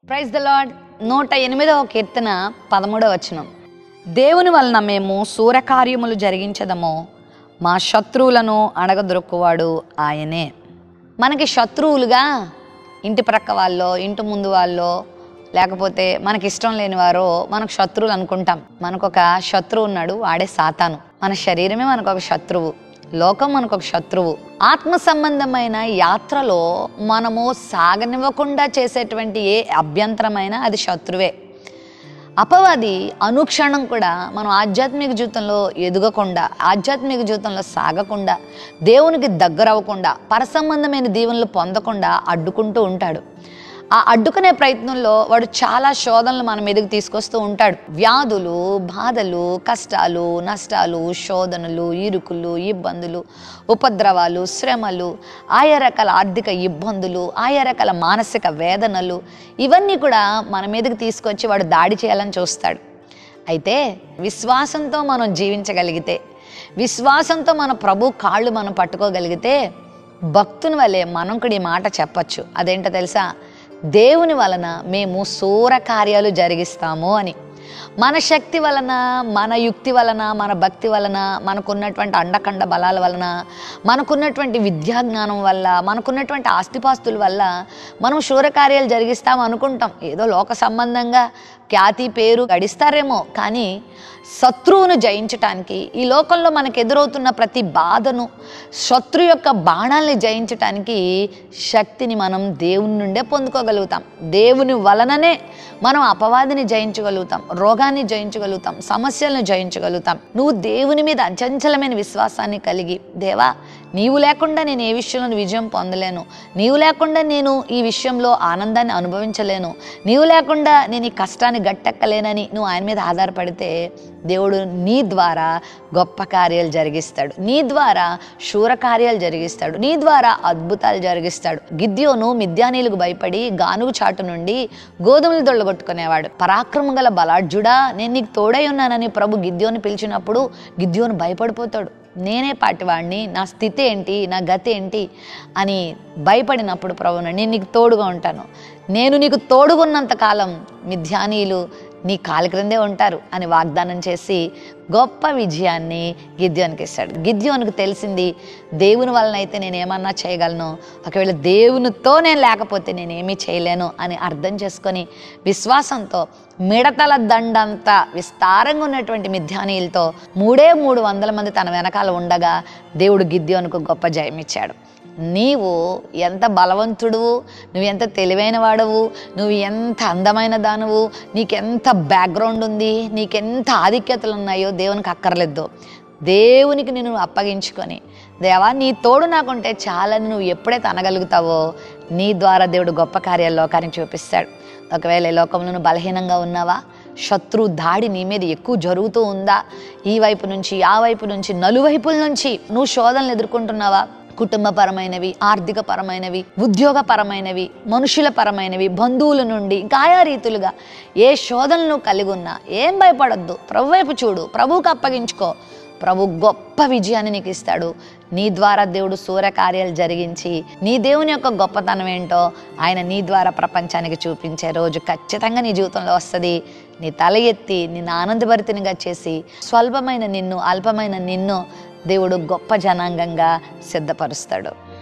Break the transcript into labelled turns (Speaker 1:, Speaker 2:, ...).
Speaker 1: praise the lord నూట ఎనిమిదవ కీర్తన పదమూడవ వచనం దేవుని వలన మేము సూరకార్యములు జరిగించదము మా శత్రువులను అణగదొరుకువాడు ఆయనే మనకి శత్రువులుగా ఇంటి ప్రక్క వాళ్ళో ఇంటి ముందు వాళ్ళో లేకపోతే మనకి ఇష్టం లేని వారో మనకు శత్రువులు అనుకుంటాం మనకు ఒక శత్రువు ఉన్నాడు వాడే సాతాను మన శరీరమే మనకు ఒక శత్రువు లోకం మనకు ఒక శత్రువు ఆత్మ సంబంధమైన యాత్రలో మనము సాగనివ్వకుండా చేసేటువంటి ఏ అభ్యంతరమైనా అది శత్రువే అపవాది అనుక్షణం కూడా మనం ఆధ్యాత్మిక జీవితంలో ఎదగకుండా ఆధ్యాత్మిక జీవితంలో సాగకుండా దేవునికి దగ్గర అవ్వకుండా పరసంబంధమైన దీవెనలు పొందకుండా అడ్డుకుంటూ ఉంటాడు ఆ అడ్డుకునే ప్రయత్నంలో వాడు చాలా శోధనలు మన మీదకి తీసుకొస్తూ ఉంటాడు వ్యాధులు బాధలు కష్టాలు నష్టాలు శోధనలు ఇరుకులు ఇబ్బందులు ఉపద్రవాలు శ్రమలు ఆయా రకాల ఆర్థిక ఇబ్బందులు ఆయా రకాల మానసిక వేదనలు ఇవన్నీ కూడా మన మీదకి తీసుకొచ్చి వాడు దాడి చేయాలని చూస్తాడు అయితే విశ్వాసంతో మనం జీవించగలిగితే విశ్వాసంతో మన ప్రభు కాళ్ళు మనం పట్టుకోగలిగితే భక్తుని వలె మనం కూడా ఈ మాట చెప్పచ్చు అదేంటో తెలుసా దేవుని వలన మేము సూర కార్యాలు జరిగిస్తాము అని మన శక్తి వలన మన యుక్తి వలన మన భక్తి వలన మనకున్నటువంటి అండకండ బలాల వలన మనకున్నటువంటి విద్యా జ్ఞానం వల్ల మనకున్నటువంటి ఆస్తిపాస్తుల వల్ల మనం శూరకార్యాలు జరిగిస్తాం అనుకుంటాం ఏదో లోక సంబంధంగా ఖ్యాతి పేరు గడిస్తారేమో కానీ శత్రువును జయించటానికి ఈ లోకంలో మనకు ఎదురవుతున్న ప్రతి బాధను శత్రు యొక్క బాణాల్ని జయించటానికి శక్తిని మనం దేవుని నుండే పొందుకోగలుగుతాం దేవుని వలననే మనం అపవాదిని జయించగలుగుతాం రోగాన్ని జయించగలుగుతాం సమస్యలను జయించగలుగుతాం నువ్వు దేవుని మీద అచంచలమైన విశ్వాసాన్ని కలిగి దేవా నీవు లేకుండా నేను ఏ విషయంలో విజయం పొందలేను నీవు లేకుండా నేను ఈ విషయంలో ఆనందాన్ని అనుభవించలేను నీవు లేకుండా నేను ఈ కష్టాన్ని గట్టెక్కలేనని నువ్వు ఆయన మీద ఆధారపడితే దేవుడు నీ ద్వారా గొప్ప కార్యాలు జరిగిస్తాడు నీ ద్వారా శూర కార్యాలు జరిగిస్తాడు నీ ద్వారా అద్భుతాలు జరిగిస్తాడు గిద్యోను మిద్యానీలకు భయపడి గానుగు చాటు నుండి గోధుమలు దొళ్ళగొట్టుకునేవాడు పరాక్రమం గల బలాఢ్యుడా నేను నీకు తోడై ఉన్నానని ప్రభు గిద్యోను పిలిచినప్పుడు గిద్యోను భయపడిపోతాడు నేనే పాటివాడిని నా స్థితి ఏంటి నా గతి ఏంటి అని భయపడినప్పుడు ప్రభున నేను నీకు తోడుగా ఉంటాను నేను నీకు తోడుగున్నంత కాలం మిథ్యానీయులు నీ కాలి క్రిందే ఉంటారు అని వాగ్దానం చేసి గొప్ప విజయాన్ని గిద్యోనికి ఇస్తాడు గిద్యోనికి తెలిసింది దేవుని వలన అయితే నేను ఏమన్నా చేయగలను ఒకవేళ దేవునితో నేను లేకపోతే నేను ఏమీ చేయలేను అని అర్థం చేసుకొని విశ్వాసంతో మిడతల దండంత విస్తారంగా ఉన్నటువంటి మిథ్యానీయులతో మూడే మూడు వందల మంది తన వెనకాల ఉండగా దేవుడు గిద్యోనుకు గొప్ప జయమిచ్చాడు నీవు ఎంత బలవంతుడువు నువ్వు ఎంత తెలివైన వాడవు నువ్వు ఎంత అందమైన దానువు నీకెంత బ్యాక్గ్రౌండ్ ఉంది నీకెంత ఆధిక్యతలు ఉన్నాయో దేవునికి అక్కర్లేదు దేవునికి నేను అప్పగించుకొని దేవా నీ తోడు నాకుంటే చాలని నువ్వు ఎప్పుడైతే అనగలుగుతావో నీ ద్వారా దేవుడు గొప్ప కార్యాలు లోకానికి చూపిస్తాడు ఒకవేళ ఈ లోకంలో నువ్వు బలహీనంగా ఉన్నావా శత్రు దాడి నీ మీద ఎక్కువ జరుగుతూ ఉందా ఈ వైపు నుంచి ఆ వైపు నుంచి నలువైపుల నుంచి నువ్వు శోధనలు ఎదుర్కొంటున్నావా కుటుంబపరమైనవి ఆర్థిక పరమైనవి ఉద్యోగ పరమైనవి మనుషుల పరమైనవి బంధువుల నుండి ఇంకా ఆయా రీతులుగా ఏ శోధనలు కలిగి ఉన్నా ఏం భయపడొద్దు ప్రభు వైపు చూడు ప్రభువుకి అప్పగించుకో ప్రభు గొప్ప విజయాన్ని నీకు ఇస్తాడు నీ ద్వారా దేవుడు సూర్యకార్యాలు జరిగించి నీ దేవుని యొక్క గొప్పతనం ఏంటో ఆయన నీ ద్వారా ప్రపంచానికి చూపించే రోజు ఖచ్చితంగా నీ జీవితంలో వస్తుంది నీ తల ఎత్తి నిన్ను ఆనందభరితనిగా చేసి స్వల్పమైన నిన్ను అల్పమైన నిన్ను దేవుడు గొప్ప జనాంగంగా సిద్ధపరుస్తాడు